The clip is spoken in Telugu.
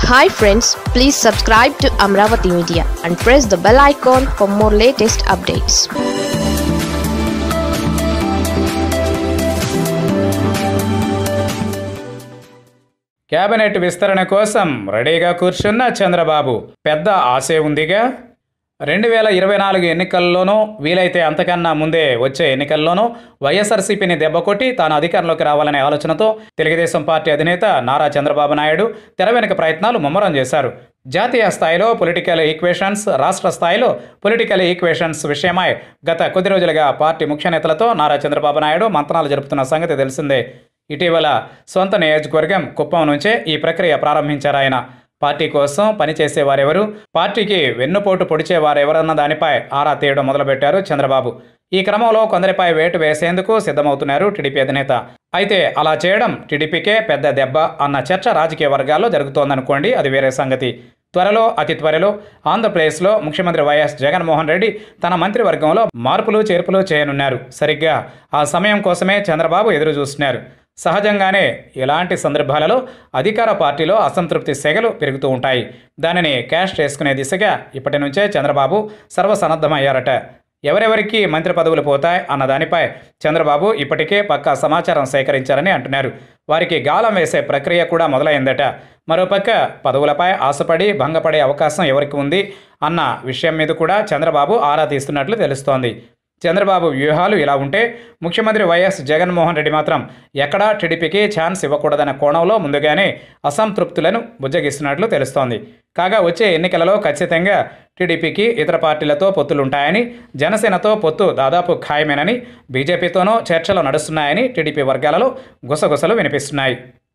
hi friends please subscribe to Amaravati Media and press the bell icon for more latest updates cabinet విస్తరణ కోసం రెడీగా కూర్చున్న చంద్రబాబు పెద్ద ఆశే ఉందిగా రెండు వేల ఇరవై నాలుగు ఎన్నికల్లోనూ వీలైతే అంతకన్నా ముందే వచ్చే ఎన్నికల్లోనూ వైఎస్ఆర్సీపీని దెబ్బకొట్టి తాను అధికారంలోకి రావాలనే ఆలోచనతో తెలుగుదేశం పార్టీ అధినేత నారా చంద్రబాబు నాయుడు తెర వెనుక ప్రయత్నాలు ముమ్మరం చేశారు జాతీయ స్థాయిలో పొలిటికల్ ఈక్వేషన్స్ రాష్ట్ర స్థాయిలో పొలిటికల్ ఈక్వేషన్స్ విషయమై గత కొద్ది రోజులుగా పార్టీ ముఖ్య నేతలతో నారా చంద్రబాబు నాయుడు మంత్రాలు జరుపుతున్న సంగతి తెలిసిందే ఇటీవల సొంత నియోజకవర్గం కుప్పం నుంచే ఈ ప్రక్రియ ప్రారంభించారు ఆయన పార్టీ కోసం పనిచేసే వారెవరు పార్టీకి వెన్నుపోటు పొడిచే వారెవరన్న దానిపై ఆరా తీయడం మొదలుపెట్టారు చంద్రబాబు ఈ క్రమంలో కొందరిపై వేటు వేసేందుకు సిద్ధమవుతున్నారు టీడీపీ అధినేత అయితే అలా చేయడం టీడీపీకే పెద్ద దెబ్బ అన్న చర్చ రాజకీయ వర్గాల్లో జరుగుతోందనుకోండి అది వేరే సంగతి త్వరలో అతి త్వరలో ఆంధ్రప్రదేశ్లో ముఖ్యమంత్రి వైఎస్ జగన్మోహన్ రెడ్డి తన మంత్రివర్గంలో మార్పులు చేర్పులు చేయనున్నారు సరిగ్గా ఆ సమయం కోసమే చంద్రబాబు ఎదురు చూస్తున్నారు సహజంగానే ఇలాంటి సందర్భాలలో అధికార పార్టీలో అసంతృప్తి సెగలు పెరుగుతూ ఉంటాయి దానిని క్యాష్ చేసుకునే దిశగా ఇప్పటి నుంచే చంద్రబాబు సర్వసన్నద్ధమయ్యారట ఎవరెవరికి మంత్రి పదవులు పోతాయి అన్న దానిపై చంద్రబాబు ఇప్పటికే పక్కా సమాచారం సేకరించారని అంటున్నారు వారికి గాలం వేసే ప్రక్రియ కూడా మొదలైందట మరోపక్క పదవులపై ఆశపడి భంగపడే అవకాశం ఎవరికి ఉంది అన్న విషయం మీద కూడా చంద్రబాబు ఆరా తీస్తున్నట్లు తెలుస్తోంది చంద్రబాబు వ్యూహాలు ఇలా ఉంటే ముఖ్యమంత్రి వైఎస్ జగన్మోహన్ రెడ్డి మాత్రం ఎక్కడా టీడీపీకి ఛాన్స్ ఇవ్వకూడదన్న కోణంలో ముందుగానే అసంతృప్తులను బుజ్జగిస్తున్నట్లు తెలుస్తోంది కాగా వచ్చే ఎన్నికలలో ఖచ్చితంగా టీడీపీకి ఇతర పార్టీలతో పొత్తులుంటాయని జనసేనతో పొత్తు దాదాపు ఖాయమేనని బీజేపీతోనూ చర్చలు నడుస్తున్నాయని టీడీపీ వర్గాలలో గుసగుసలు వినిపిస్తున్నాయి